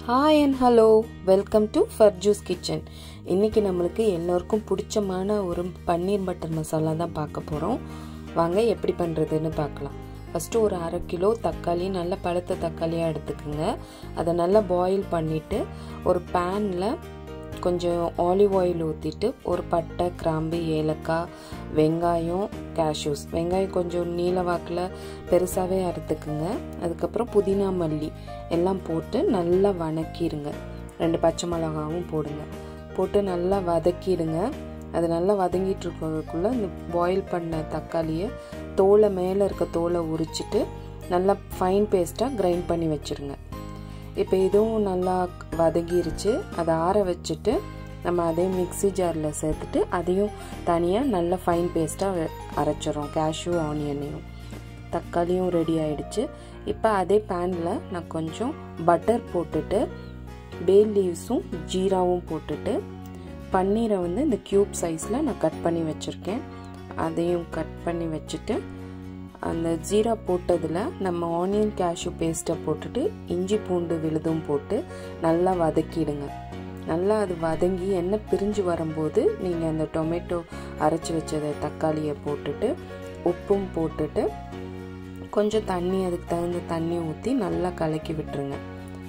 hi and hello welcome to Farju's kitchen இன்றைக்கி நம்மளுக்கு எல்லோருக்கும் பிடிச்சமான ஒரு பன்னீர் பட்டர் மசாலா தான் பார்க்க போகிறோம் வாங்க எப்படி பண்ணுறதுன்னு பார்க்கலாம் ஃபஸ்ட்டு ஒரு அரை கிலோ தக்காளி நல்ல பழுத்த தக்காளியாக எடுத்துக்கோங்க அதை நல்லா பாயில் பண்ணிவிட்டு ஒரு பேனில் கொஞ்சம் ஆலிவ் ஆயில் ஊற்றிட்டு ஒரு பட்டை கிராம்பு ஏலக்காய் வெங்காயம் கேஷ்யூஸ் வெங்காயம் கொஞ்சம் நீல வாக்கில் பெருசாகவே அறுத்துக்குங்க அதுக்கப்புறம் புதினா மல்லி எல்லாம் போட்டு நல்லா வணக்கிடுங்க ரெண்டு பச்சை மிளகாவும் போடுங்க போட்டு நல்லா வதக்கிடுங்க அது நல்லா வதங்கிட்டு இருக்கிறதுக்குள்ளே இந்த பாயில் பண்ண தக்காளியை தோலை மேலே இருக்க தோலை உரிச்சிட்டு நல்லா ஃபைன் பேஸ்ட்டாக கிரைண்ட் பண்ணி வச்சுருங்க இப்போ இதுவும் நல்லா வதங்கிருச்சு அதை ஆற வச்சுட்டு நம்ம அதே மிக்சி ஜாரில் சேர்த்துட்டு அதையும் தனியாக நல்ல ஃபைன் பேஸ்ட்டாக அரைச்சிடும் கேஷ்யூ ஆனியனையும் தக்காளியும் ரெடி ஆயிடுச்சு இப்போ அதே பேனில் நான் கொஞ்சம் பட்டர் போட்டுட்டு பே லீவ்ஸும் ஜீராவும் போட்டுட்டு பன்னீரை வந்து இந்த க்யூப் சைஸில் நான் கட் பண்ணி வச்சுருக்கேன் அதையும் கட் பண்ணி வச்சுட்டு அந்த ஜீரா போட்டதில் நம்ம ஆனியன் கேஷ்யூ பேஸ்ட்டை போட்டுட்டு இஞ்சி பூண்டு விழுதும் போட்டு நல்லா வதக்கிடுங்க நல்லா அது வதங்கி எண்ணெய் பிரிஞ்சு வரும்போது நீங்கள் அந்த டொமேட்டோ அரைச்சி வச்சதை தக்காளியை போட்டுட்டு உப்பும் போட்டுட்டு கொஞ்சம் தண்ணி அதுக்கு தகுந்த தண்ணி ஊற்றி நல்லா கலக்கி விட்டுருங்க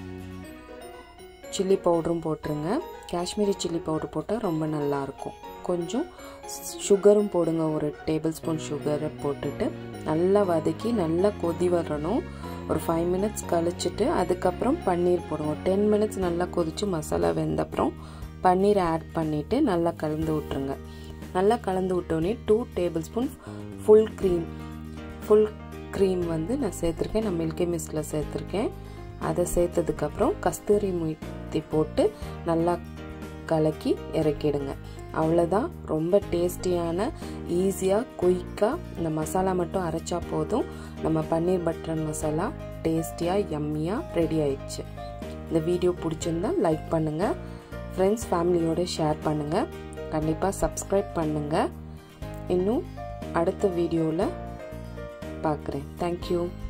சில்லி பவுடரும் போட்டுருங்க காஷ்மீரி சில்லி பவுடர் போட்டால் ரொம்ப நல்லாயிருக்கும் கொஞ்சம் சுகரும் போடுங்க ஒரு டேபிள் ஸ்பூன் சுகரை போட்டுட்டு நல்லா வதக்கி நல்லா கொதி வரணும் ஒரு ஃபைவ் மினிட்ஸ் கழிச்சிட்டு அதுக்கப்புறம் பன்னீர் போடுங்க டென் மினிட்ஸ் நல்லா கொதித்து மசாலா வெந்தப்புறம் பன்னீர் ஆட் பண்ணிவிட்டு நல்லா கலந்து விட்ருங்க நல்லா கலந்து விட்டோடனே two tablespoon full cream full cream வந்து நான் சேர்த்துருக்கேன் நான் மில்கி மிஸ்டில் சேர்த்துருக்கேன் அதை சேர்த்ததுக்கப்புறம் கஸ்தூரி முத்தி போட்டு நல்லா கலக்கி இறக்கிடுங்க அவ்வளோதான் ரொம்ப டேஸ்டியான ஈஸியாக குயிக்காக இந்த மசாலா மட்டும் அரைச்சா போதும் நம்ம பன்னீர் பட்டர் மசாலா டேஸ்டியாக யம்மியாக ரெடி ஆயிடுச்சு இந்த வீடியோ பிடிச்சிருந்தா லைக் பண்ணுங்கள் ஃப்ரெண்ட்ஸ் ஃபேமிலியோடு ஷேர் பண்ணுங்கள் கண்டிப்பாக சப்ஸ்கிரைப் பண்ணுங்கள் இன்னும் அடுத்த வீடியோவில் பார்க்குறேன் தேங்க்யூ